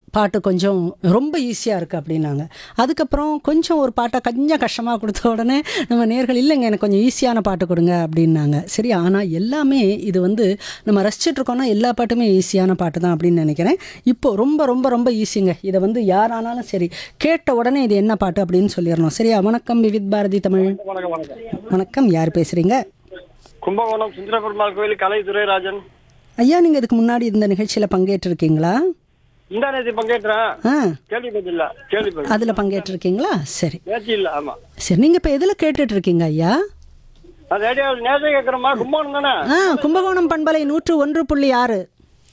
பாட்டு கொஞ்சம் ரொம்ப ஈஸியாக இருக்குது அப்படின்னாங்க அதுக்கப்புறம் கொஞ்சம் ஒரு பாட்டை கொஞ்சம் கஷ்டமாக கொடுத்த உடனே நம்ம நேர்கள் இல்லைங்க எனக்கு கொஞ்சம் ஈஸியான பாட்டு கொடுங்க அப்படின்னாங்க சரி ஆனால் எல்லாமே இது வந்து நம்ம ரசிச்சுட்டு இருக்கோம்னா எல்லா பாட்டுமே ஈஸியான பாட்டு தான் அப்படின்னு நினைக்கிறேன் இப்போ ரொம்ப ரொம்ப ரொம்ப ஈஸிங்க இதை வந்து யாரானாலும் சரி கேட்ட உடனே இது என்ன பாட்டு அப்படின்னு சொல்லிடணும் சரியா வணக்கம் விவித் பாரதி தமிழ் வணக்கம் வணக்கம் வணக்கம் யார் பேசுகிறீங்க கும்பகோணம் சுந்தர பெருமாள் கோயில் கலை துரைராஜன் ஐயா நீங்கள் இதுக்கு முன்னாடி இந்த நிகழ்ச்சியில் பங்கேற்றிருக்கீங்களா இந்த நேரத்தை பங்கேற்றேன் ஆ கேள்விப்பட்டில்ல கேள்விப்பட்டு அதில் பங்கேற்றிருக்கீங்களா சரி நேற்று இல்ல ஆமா சரி நீங்கள் இப்போ எதில் கேட்டுட்டு இருக்கீங்க ஐயா அது ரேடியோ நேரத்தை கேட்கறோமா கும்பகோணம் தானே ஆ கும்பகோணம் பண்பலை நூற்று ஒன்று புள்ளி ஆறு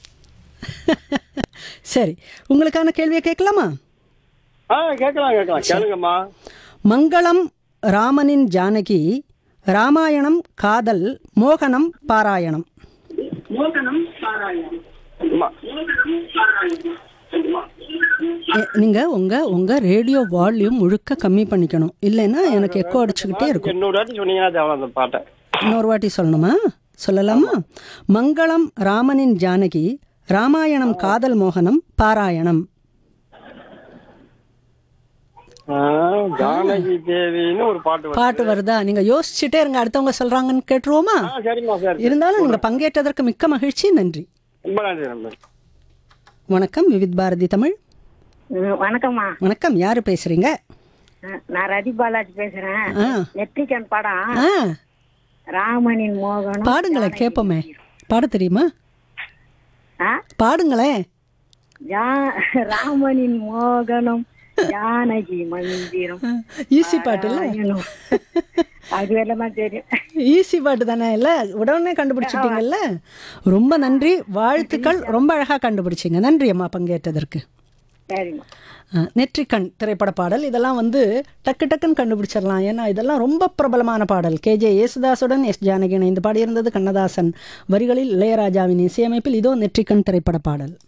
சரி உங்களுக்கான கேள்வியை கேட்கலாமா ஆ கேட்கலாம் கேட்கலாம் கேளுங்கம்மா மங்களம் ராமனின் ஜானகி ராமாயணம் காதல் மோகனம் பாராயணம் அம்மா எ- நீங்க உங்க உங்க ரேடியோ வால்யூம் முழுக்க கம்மி பண்ணிக்கணும் இல்லைன்னா எனக்கு எக்கோ அடிச்சுக்கிட்டே இருக்கும் இன்னொரு வாட்டி சொன்னீங்கன்னா தேவை அந்த பாட்டை இன்னொரு வாட்டி சொல்லணுமா சொல்லலாமா மங்களம் ராமனின் ஜானகி ராமாயணம் காதல் மோகனம் பாராயணம் ஆ, ஜானகி தேவின்னு ஒரு பாட்டு வருது. பாட்டு வருதா நீங்க யோசிச்சுட்டே இருங்க அடுத்தவங்க சொல்றாங்கன்னு கேட்டுருவோமா ஆ சரிம்மா சரி இருந்தாலும் நீங்க பங்கேற்றதற்கு மிக்க மகிழ்ச்சி நன்றி ரொம்ப நன்றி நன்றி வணக்கம் விவித் பாரதி தமிழ் ம், வணக்கம்மா வணக்கம் யாரு பேசுறீங்க அஹ், நான் ரதி பாலாஜி பேசுறேன் ஆ நெற்றிக்கன் படம் ஆ ராமனின் மோகனம் பாடுங்களேன் கேட்போமே பாட தெரியுமா ஆ? பாடுங்களேன் ஜா- ராமனின் மோகனம் ஜானகி மந்திரம் ஈஸி பாட்டு இல்ல ராயணம். அது எல்லாம் தெரியும் ஈஸி பாட்டு தானே இல்ல உடனே கண்டுபிடிச்சிட்டீங்கல்ல ரொம்ப நன்றி வாழ்த்துக்கள் ரொம்ப அழகா கண்டுபிடிச்சிங்க நன்றி அம்மா பங்கேற்றதற்கு சரிம்மா அஹ், நெற்றிக்கண் திரைப்பட பாடல் இதெல்லாம் வந்து டக்கு டக்குன்னு கண்டுபிடிச்சிடலாம் ஏன்னா இதெல்லாம் ரொம்ப பிரபலமான பாடல் கேஜே யேசுதாசுடன் எஸ் ஜானகி இணைந்து பாடியிருந்தது கண்ணதாசன் வரிகளில் இளையராஜாவின் இசையமைப்பில் இதோ நெற்றிக்கண் திரைப்பட பாடல்